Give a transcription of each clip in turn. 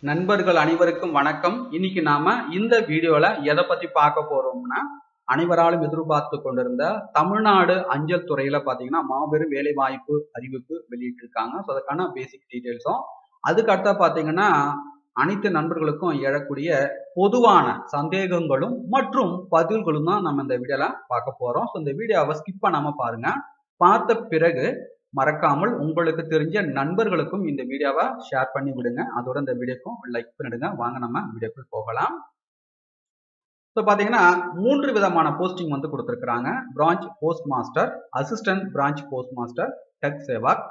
நண்பர்கள் அனைவருக்கும் வணக்கம் இன்னைக்கு நாம இந்த வீடியோல எதை பத்தி பார்க்க போறோம்னா அனைவராலும் எதிர்பார்த்து கொண்டிருந்த தமிழ்நாடு அஞ்சல் துறையில பாத்தீங்கன்னா மாபெரும் வேலை வாய்ப்பு அறிவிப்பு வெளியிட்டிருக்காங்க ஸோ அதுக்கான பேசிக் டீட்டெயில்ஸும் அதுக்கு அடுத்த பாத்தீங்கன்னா அனைத்து நண்பர்களுக்கும் எழக்கூடிய பொதுவான சந்தேகங்களும் மற்றும் பதில்களும் தான் நம்ம இந்த வீடியோல பார்க்க போறோம் ஸோ இந்த வீடியோவை ஸ்கிப் பண்ணாம பாருங்க பார்த்த பிறகு மறக்காமல் உங்களுக்கு தெரிஞ்ச நண்பர்களுக்கும் இந்த வீடியோவை ஷேர் பண்ணி விடுங்க அதோட இந்த வீடியோக்கும் லைக் பண்ணிடுங்க வாங்க நம்ம வீடியோக்குள் போகலாம் ஸோ பார்த்தீங்கன்னா மூன்று விதமான போஸ்டிங் வந்து கொடுத்துருக்குறாங்க branch post master assistant branch post master Dak Sevak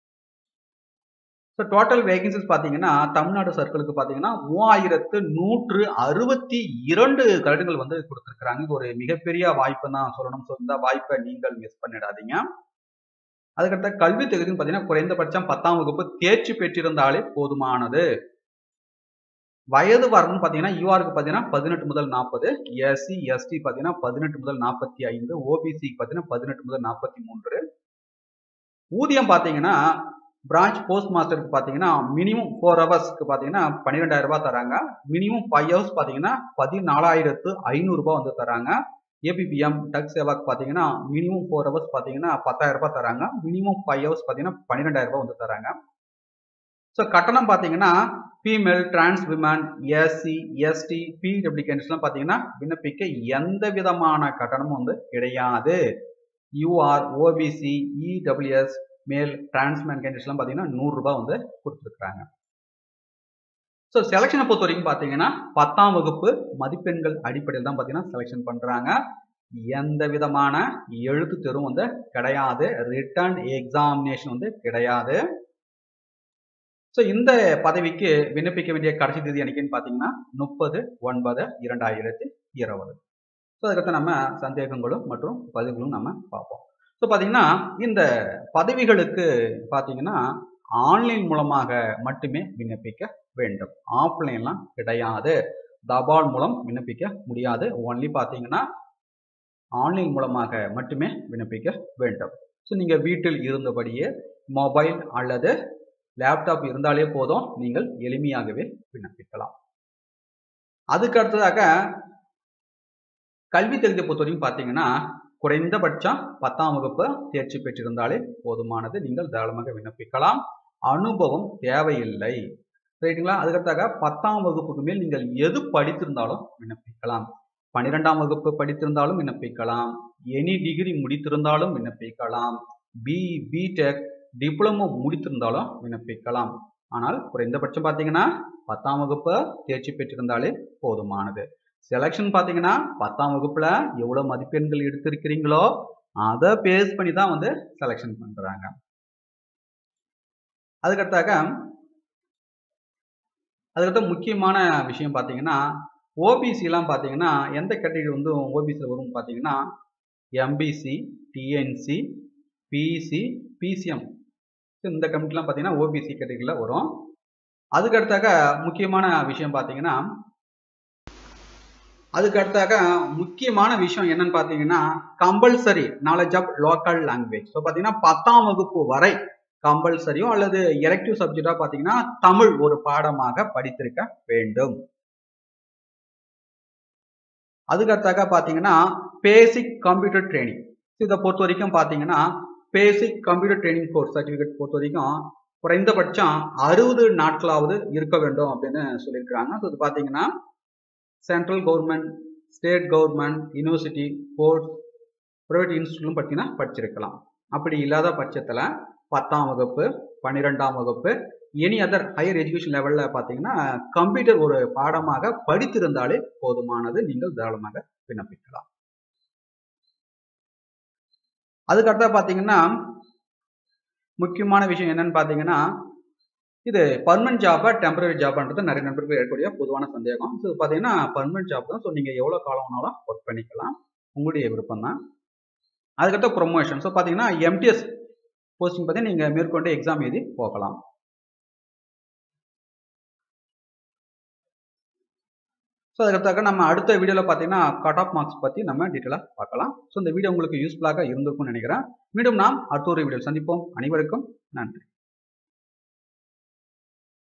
so total vacancies பார்த்தீங்கன்னா தமிழ்நாடு சர்க்கிளுக்கு பார்த்தீங்கன்னா மூவாயிரத்து நூற்று அறுபத்தி இரண்டு கருடுகள் வந்து கொடுத்துருக்குறாங்க இது ஒரு மிகப்பெரிய வாய்ப்பு தான் சொல்லணும் ஸோ இந்த வாய்ப்பை நீங்கள் மிஸ் பண்ணிடாதீங்க அதுக்கடுத்த கல்வி தகுதின்னு பார்த்தீங்கன்னா குறைந்தபட்சம் பத்தாம் வகுப்பு தேர்ச்சி பெற்றிருந்தாலே போதுமானது வயது வரணும்னு பார்த்தீங்கன்னா யூஆருக்கு பார்த்தீங்கன்னா பதினெட்டு முதல் நாற்பது எஸ்சி எஸ்டி பார்த்தீங்கன்னா பதினெட்டு முதல் நாற்பத்தி ஐந்து ஓபிசி பார்த்தீங்கன்னா பதினெட்டு முதல் நாற்பத்தி மூன்று ஊதியம் பார்த்தீங்கன்னா பிரான்ச் போஸ்ட் மாஸ்டருக்கு பார்த்தீங்கன்னா மினிமம் ஃபோர் ஹவர்ஸ்க்கு பார்த்தீங்கன்னா பன்னிரெண்டாயிரம் ரூபாய் தராங்க மினிமம் ஃபைவ் ஹவர்ஸ் பார்த்தீங்கன்னா பதினாலாயிரத்து ஐநூறுரூபா வந்து தராங்க ஏபிபிஎம் டக் சேவாக் பார்த்தீங்கன்னா மினிமம் ஃபோர் ஹவர்ஸ் பார்த்தீங்கன்னா பத்தாயிரம் ரூபாய் தராங்க மினிமம் ஃபைவ் ஹவர்ஸ் பார்த்தீங்கன்னா பன்னிரெண்டாயிரம் ரூபாய் வந்து தராங்க ஸோ கட்டணம் பார்த்தீங்கன்னா female trans women SC ST PW கேண்டிஸ்லாம் பார்த்தீங்கன்னா விண்ணப்பிக்க எந்த விதமான கட்டணமும் வந்து கிடையாது யூஆர் ஓபிசி இடபிள்யூஎஸ் மேல் டிரான்ஸ்மேன் கேண்டிஸ்லாம் பார்த்தீங்கன்னா நூறுரூபா வந்து கொடுத்துருக்குறாங்க ஸோ செலெக்ஷனை பொறுத்த வரைக்கும் பார்த்தீங்கன்னா பத்தாம் வகுப்பு மதிப்பெண்கள் அடிப்படையில் தான் பார்த்தீங்கன்னா செலெக்ஷன் பண்ணுறாங்க எந்த விதமான எழுத்து தேர்வும் வந்து கிடையாது ரிட்டர்ன் எக்ஸாமினேஷன் வந்து கிடையாது ஸோ இந்த பதவிக்கு விண்ணப்பிக்க வேண்டிய கடைசி தேதி என்னைக்குன்னு பார்த்தீங்கன்னா முப்பது ஒன்பது இரண்டாயிரத்தி இருபது ஸோ அதுக்கடுத்து நம்ம சந்தேகங்களும் மற்றும் பதிவுகளும் நம்ம பார்ப்போம் ஸோ பார்த்தீங்கன்னா இந்த பதவிகளுக்கு பார்த்தீங்கன்னா ஆன்லைன் மூலமாக மட்டுமே விண்ணப்பிக்க வேண்டும் ஆஃப்லைன்லாம் கிடையாது தபால் மூலம் விண்ணப்பிக்க முடியாது ஒன்லி பார்த்தீங்கன்னா ஆன்லைன் மூலமாக மட்டுமே விண்ணப்பிக்க வேண்டும் ஸோ நீங்கள் வீட்டில் இருந்தபடியே மொபைல் அல்லது லேப்டாப் இருந்தாலே போதும் நீங்கள் எளிமையாகவே விண்ணப்பிக்கலாம் அதுக்கு அடுத்ததாக கல்வி தகுதியை பொறுத்தவரைக்கும் பார்த்தீங்கன்னா குறைந்தபட்சம் பத்தாம் வகுப்பு தேர்ச்சி பெற்றிருந்தாலே போதுமானது நீங்கள் தாராளமாக விண்ணப்பிக்கலாம் அனுபவம் தேவையில்லை ரைட்டுங்களா அதுக்கடுத்தாக பத்தாம் வகுப்புக்கு மேல் நீங்கள் எது படித்திருந்தாலும் விண்ணப்பிக்கலாம் பன்னிரெண்டாம் வகுப்பு படித்திருந்தாலும் விண்ணப்பிக்கலாம் எனி டிகிரி முடித்திருந்தாலும் விண்ணப்பிக்கலாம் பி பிடெக் டிப்ளமோ முடித்திருந்தாலும் விண்ணப்பிக்கலாம் ஆனால் குறைந்தபட்சம் பார்த்தீங்கன்னா பத்தாம் வகுப்பு தேர்ச்சி பெற்றிருந்தாலே போதுமானது செலெக்ஷன் பார்த்தீங்கன்னா பத்தாம் வகுப்புல எவ்வளவு மதிப்பெண்கள் எடுத்திருக்கிறீங்களோ அதை பேஸ் பண்ணி தான் வந்து செலெக்ஷன் பண்றாங்க அதுக்கடுத்தாக அதுக்கடுத்த முக்கியமான விஷயம் பார்த்தீங்கன்னா ஓபிசிலாம் பார்த்தீங்கன்னா எந்த கேட்டகரி வந்து ஓபிசியில் வரும் பார்த்தீங்கன்னா எம்பிசி டிஎன்சி பிசி பிசிஎம் இந்த கமிட்டிலாம் பார்த்தீங்கன்னா ஓபிசி கேட்டகரியில் வரும் அதுக்கடுத்தாக முக்கியமான விஷயம் பார்த்தீங்கன்னா அதுக்கு அடுத்தாக முக்கியமான விஷயம் என்னன்னு பார்த்தீங்கன்னா compulsory knowledge of local language so பார்த்தீங்கன்னா பத்தாம் வகுப்பு வரை கம்பல்சரியும் அல்லது எலக்டிவ் சப்ஜெக்டாக பார்த்தீங்கன்னா தமிழ் ஒரு பாடமாக படித்திருக்க வேண்டும் அதுக்கு அடுத்தாக பார்த்தீங்கன்னா பேசிக் கம்ப்யூட்டர் ட்ரைனிங் இதை பொறுத்த வரைக்கும் பார்த்தீங்கன்னா basic computer training course certificate பொறுத்த வரைக்கும் குறைந்தபட்சம் அறுபது நாட்களாவது இருக்க வேண்டும் அப்படின்னு சொல்லியிருக்கிறாங்க ஸோ இது பார்த்தீங்கன்னா central government state government university course private இன்ஸ்டியூட்லும் பார்த்தீங்கன்னா படிச்சிருக்கலாம் அப்படி இல்லாத பட்சத்தில் பத்தாம் வகுப்பு பன்னிரெண்டாம் வகுப்பு எனி அதர் ஹையர் எஜுகேஷன் லெவலில் பார்த்தீங்கன்னா கம்ப்யூட்டர் ஒரு பாடமாக படித்திருந்தாலே போதுமானது நீங்கள் தாராளமாக விண்ணப்பிக்கலாம் அதுக்கடுத்த பார்த்தீங்கன்னா முக்கியமான விஷயம் என்னன்னு பார்த்தீங்கன்னா இது பர்மனன்ட் ஜாபா டெம்பரரி ஜாபான்றது நிறைய நண்பர்கள் இருக்கக்கூடிய பொதுவான சந்தேகம் ஸோ பார்த்தீங்கன்னா பர்மனன்ட் ஜாப் தான் ஸோ நீங்கள் எவ்வளோ காலம் வேணாலும் ஒர்க் பண்ணிக்கலாம் உங்களுடைய விருப்பம் தான் அதுக்கடுத்த ப்ரொமோஷன் ஸோ பார்த்தீங்கன்னா எம்டிஎஸ் போஸ்டிங் பற்றி நீங்கள் மேற்கொண்டு எக்ஸாம் எழுதி போகலாம் ஸோ அதுக்கடுத்தாக நம்ம அடுத்த வீடியோவில் பார்த்தீங்கன்னா கட் ஆஃப் மார்க்ஸ் பற்றி நம்ம டீட்டெயிலாக பார்க்கலாம் ஸோ இந்த வீடியோ உங்களுக்கு யூஸ்ஃபுல்லாக இருந்திருக்கும்னு நினைக்கிறேன் மீண்டும் நாம் அடுத்த ஒரு வீடியோ சந்திப்போம் அனைவருக்கும் நன்றி